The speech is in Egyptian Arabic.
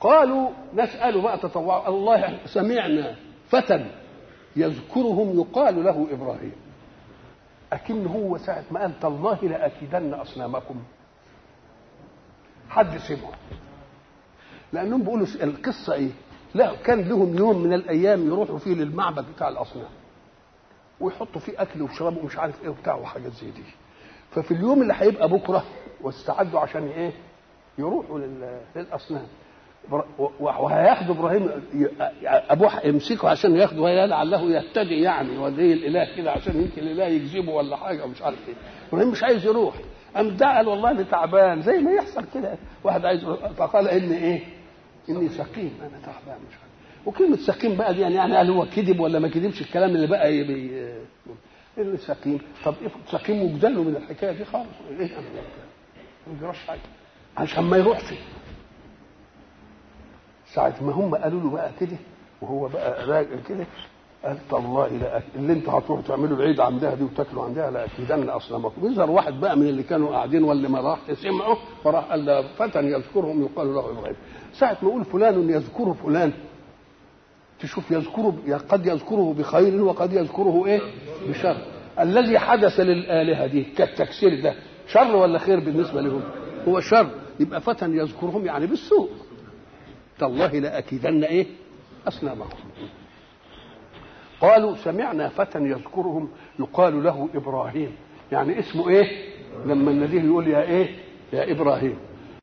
قالوا نسأل بقى تطوع الله سمعنا فتى يذكرهم يقال له إبراهيم أكن هو ساعة ما قال تالله لأكيدن أصنامكم حد سمعه لأنهم بيقولوا القصة إيه لا كان لهم يوم من الأيام يروحوا فيه للمعبد بتاع الأصنام ويحطوا فيه أكل وشراب ومش عارف إيه وبتاع وحاجات زي دي ففي اليوم اللي هيبقى بكرة واستعدوا عشان إيه يروحوا للأصنام وهياخدوا ابراهيم ابوه يمسكه عشان ياخده لعله يهتدي يعني ودي الاله كده عشان يمكن الاله يجذبه ولا حاجه ومش عارف ايه ابراهيم مش عايز يروح قام ده قال والله انا تعبان زي ما يحصل كده واحد عايز فقال اني ايه؟ اني سقيم انا تعبان مش عارف وكلمه سقيم بقى دي يعني يعني هل هو كذب ولا ما كذبش الكلام اللي بقى يبي اللي سقيم طب افرض سقيم وجدله من الحكايه دي خالص ايه ما يجراش حاجه عشان ما يروحش ساعة ما هم قالوا له بقى كده وهو بقى راجل كده قال تالله لا اللي انتوا هتروحوا تعملوا العيد عندها دي وتاكلوا عندها لاكيدن اصنامكم يظهر واحد بقى من اللي كانوا قاعدين واللي ما راح سمعوا فراح قال له فتى يذكرهم يقال له ابراهيم ساعة ما يقول فلان يذكر فلان تشوف يذكره قد يذكره بخير وقد يذكره ايه بشر الذي حدث للآلهة دي كالتكسير ده شر ولا خير بالنسبة لهم هو شر يبقى فتى يذكرهم يعني بالسوء تالله لأكيدن إيه أصنامهم قالوا سمعنا فتى يذكرهم يقال له إبراهيم يعني اسمه إيه لما النبي يقول يا إيه يا إبراهيم